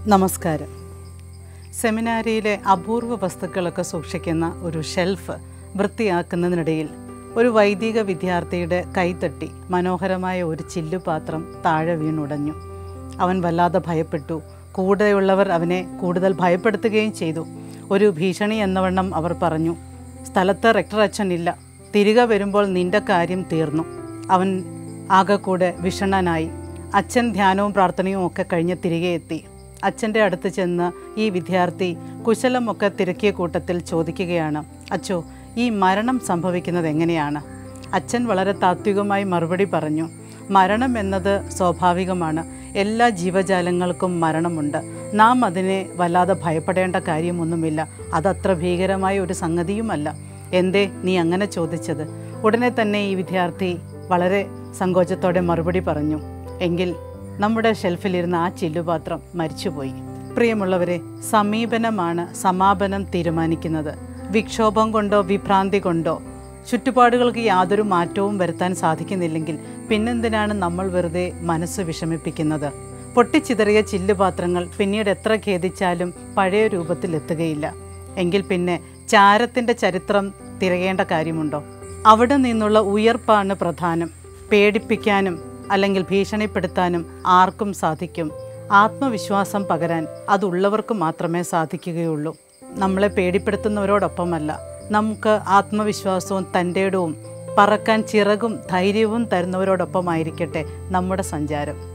നമസ്കാരം സെമിനാരിയിലെ അപൂർവ വസ്തുക്കളൊക്കെ സൂക്ഷിക്കുന്ന ഒരു ഷെൽഫ് വൃത്തിയാക്കുന്നതിനിടയിൽ ഒരു വൈദിക വിദ്യാർത്ഥിയുടെ കൈതട്ടി മനോഹരമായ ഒരു ചില്ലുപാത്രം താഴെ വീണുടഞ്ഞു അവൻ വല്ലാതെ ഭയപ്പെട്ടു കൂടെയുള്ളവർ അവനെ കൂടുതൽ ഭയപ്പെടുത്തുകയും ചെയ്തു ഒരു ഭീഷണി എന്നവണ്ണം അവർ പറഞ്ഞു സ്ഥലത്ത് റെക്ടർ അച്ഛൻ ഇല്ല തിരികെ വരുമ്പോൾ നിന്റെ കാര്യം തീർന്നു അവൻ ആകെക്കൂടെ വിഷണ്ണനായി അച്ഛൻ ധ്യാനവും പ്രാർത്ഥനയും ഒക്കെ കഴിഞ്ഞ് തിരികെ എത്തി അച്ഛൻ്റെ അടുത്ത് ചെന്ന് ഈ വിദ്യാർത്ഥി കുശലമൊക്കെ തിരക്കിയ കൂട്ടത്തിൽ ചോദിക്കുകയാണ് അച്ചോ ഈ മരണം സംഭവിക്കുന്നത് എങ്ങനെയാണ് അച്ഛൻ വളരെ താത്വികമായി മറുപടി പറഞ്ഞു മരണം എന്നത് സ്വാഭാവികമാണ് എല്ലാ ജീവജാലങ്ങൾക്കും മരണമുണ്ട് നാം അതിനെ വല്ലാതെ ഭയപ്പെടേണ്ട കാര്യമൊന്നുമില്ല അതത്ര ഭീകരമായ ഒരു സംഗതിയുമല്ല എന്തേ നീ അങ്ങനെ ചോദിച്ചത് ഉടനെ തന്നെ ഈ വിദ്യാർത്ഥി വളരെ സങ്കോചത്തോടെ മറുപടി പറഞ്ഞു എങ്കിൽ നമ്മുടെ ഷെൽഫിലിരുന്ന ആ ചില്ലുപാത്രം മരിച്ചുപോയി പ്രിയമുള്ളവരെ സമീപനമാണ് സമാപനം തീരുമാനിക്കുന്നത് വിക്ഷോഭം കൊണ്ടോ വിഭ്രാന്തി കൊണ്ടോ ചുറ്റുപാടുകൾക്ക് യാതൊരു മാറ്റവും വരുത്താൻ സാധിക്കുന്നില്ലെങ്കിൽ പിന്നെന്തിനാണ് നമ്മൾ വെറുതെ മനസ്സ് വിഷമിപ്പിക്കുന്നത് പൊട്ടിച്ചിതറിയ ചില്ലുപാത്രങ്ങൾ പിന്നീട് എത്ര ഖേദിച്ചാലും പഴയ രൂപത്തിൽ എത്തുകയില്ല എങ്കിൽ പിന്നെ ചാരത്തിൻ്റെ ചരിത്രം തിരയേണ്ട കാര്യമുണ്ടോ അവിടെ നിന്നുള്ള ഉയർപ്പാണ് പ്രധാനം പേടിപ്പിക്കാനും അല്ലെങ്കിൽ ഭീഷണിപ്പെടുത്താനും ആർക്കും സാധിക്കും ആത്മവിശ്വാസം പകരാൻ അതുള്ളവർക്ക് മാത്രമേ സാധിക്കുകയുള്ളൂ നമ്മളെ പേടിപ്പെടുത്തുന്നവരോടൊപ്പമല്ല നമുക്ക് ആത്മവിശ്വാസവും തൻ്റെടവും പറക്കാൻ ചിറകും ധൈര്യവും തരുന്നവരോടൊപ്പമായിരിക്കട്ടെ നമ്മുടെ സഞ്ചാരം